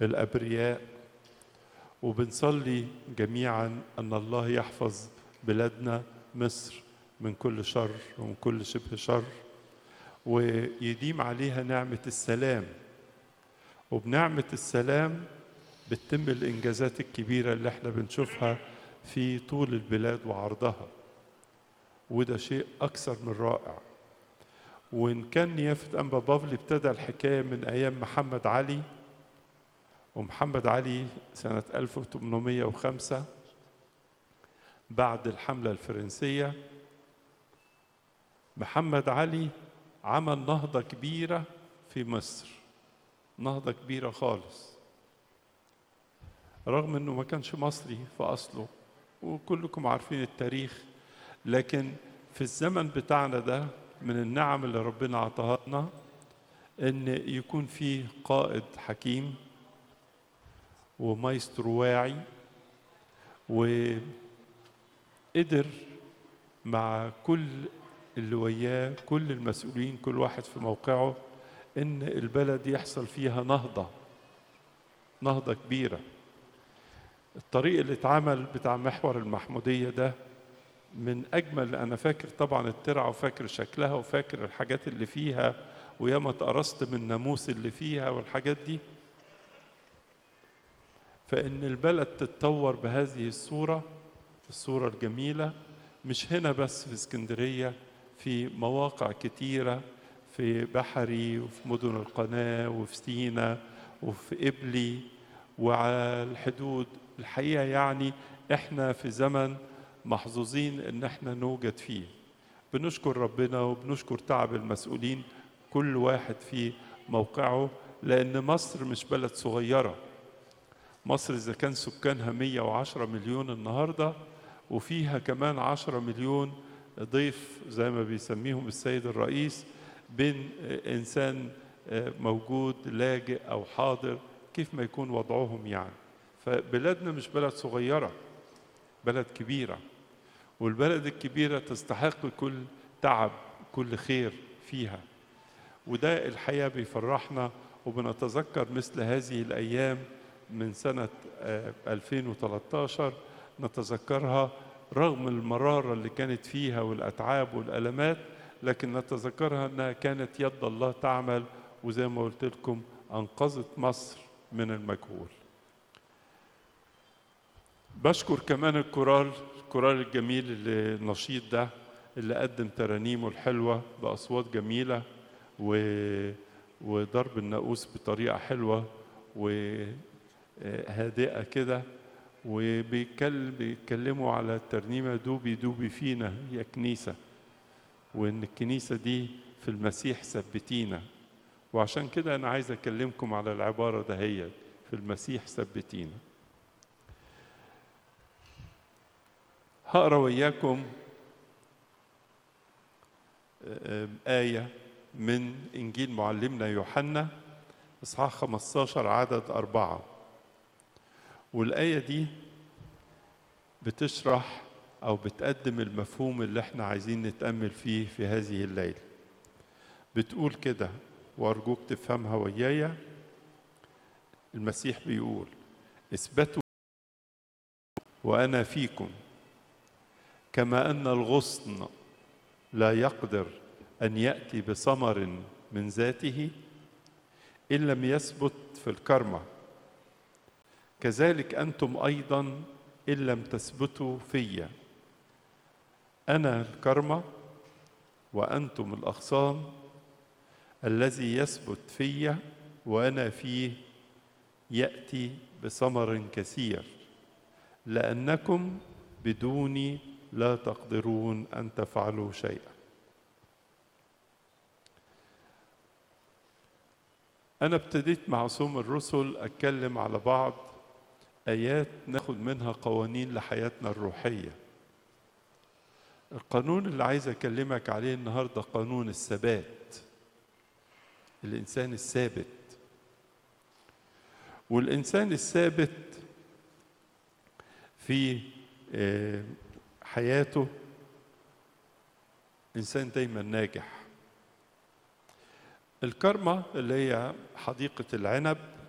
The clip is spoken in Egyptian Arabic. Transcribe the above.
الابرياء وبنصلي جميعا ان الله يحفظ بلادنا مصر من كل شر ومن كل شبه شر ويديم عليها نعمه السلام وبنعمه السلام بتتم الانجازات الكبيره اللي احنا بنشوفها في طول البلاد وعرضها وده شيء اكثر من رائع وان كان نيافه انبا بافلي ابتدى الحكايه من ايام محمد علي ومحمد علي سنه 1805 بعد الحمله الفرنسيه محمد علي عمل نهضه كبيره في مصر نهضه كبيره خالص رغم انه ما كانش مصري في اصله وكلكم عارفين التاريخ لكن في الزمن بتاعنا ده من النعم اللي ربنا عطاها لنا ان يكون في قائد حكيم ومايسترو واعي وقدر مع كل اللي وياه كل المسؤولين كل واحد في موقعه ان البلد يحصل فيها نهضه نهضه كبيره الطريق اللي اتعمل بتاع محور المحموديه ده من اجمل انا فاكر طبعا الترعه وفاكر شكلها وفاكر الحاجات اللي فيها وياما اتقرصت من الناموس اللي فيها والحاجات دي فان البلد تتطور بهذه الصوره الصوره الجميله مش هنا بس في اسكندريه في مواقع كتيره في بحري وفي مدن القناه وفي سينا وفي قبلي وعلى الحدود الحقيقه يعني احنا في زمن محظوظين ان احنا نوجد فيه بنشكر ربنا وبنشكر تعب المسؤولين كل واحد في موقعه لان مصر مش بلد صغيره مصر اذا كان سكانها 110 مليون النهارده وفيها كمان 10 مليون ضيف زي ما بيسميهم السيد الرئيس بين انسان موجود لاجئ او حاضر كيف ما يكون وضعهم يعني فبلادنا مش بلد صغيره بلد كبيره والبلد الكبيره تستحق كل تعب كل خير فيها وده الحقيقه بيفرحنا وبنتذكر مثل هذه الايام من سنه 2013 نتذكرها رغم المراره اللي كانت فيها والاتعاب والالمات لكن نتذكرها انها كانت يد الله تعمل وزي ما قلت لكم انقذت مصر من المجهول بشكر كمان الكورال الكورال الجميل اللي النشيط ده اللي قدم ترانيمه الحلوة بأصوات جميلة و... وضرب الناقوس بطريقة حلوة وهادئة كده وبيتكلم بيتكلموا على الترنيمة دوبي دوبي فينا هي كنيسة وإن الكنيسة دي في المسيح ثبتينا وعشان كده أنا عايز أكلمكم على العبارة دهيت في المسيح ثبتينا هقرا وياكم آية من إنجيل معلمنا يوحنا إصحاح 15 عدد أربعة والآية دي بتشرح أو بتقدم المفهوم اللي احنا عايزين نتأمل فيه في هذه الليلة بتقول كده وأرجوك تفهمها ويايا المسيح بيقول اثبتوا وأنا فيكم كما ان الغصن لا يقدر ان ياتي بثمر من ذاته ان لم يثبت في الكرمه كذلك انتم ايضا ان لم تثبتوا في انا الكرمه وانتم الاغصان الذي يثبت في وانا فيه ياتي بثمر كثير لانكم بدوني لا تقدرون ان تفعلوا شيئا انا ابتديت مع صوم الرسل اتكلم على بعض ايات ناخد منها قوانين لحياتنا الروحيه القانون اللي عايز اكلمك عليه النهارده قانون الثبات الانسان الثابت والانسان الثابت في حياته انسان دايما ناجح الكرمة اللي هي حديقة العنب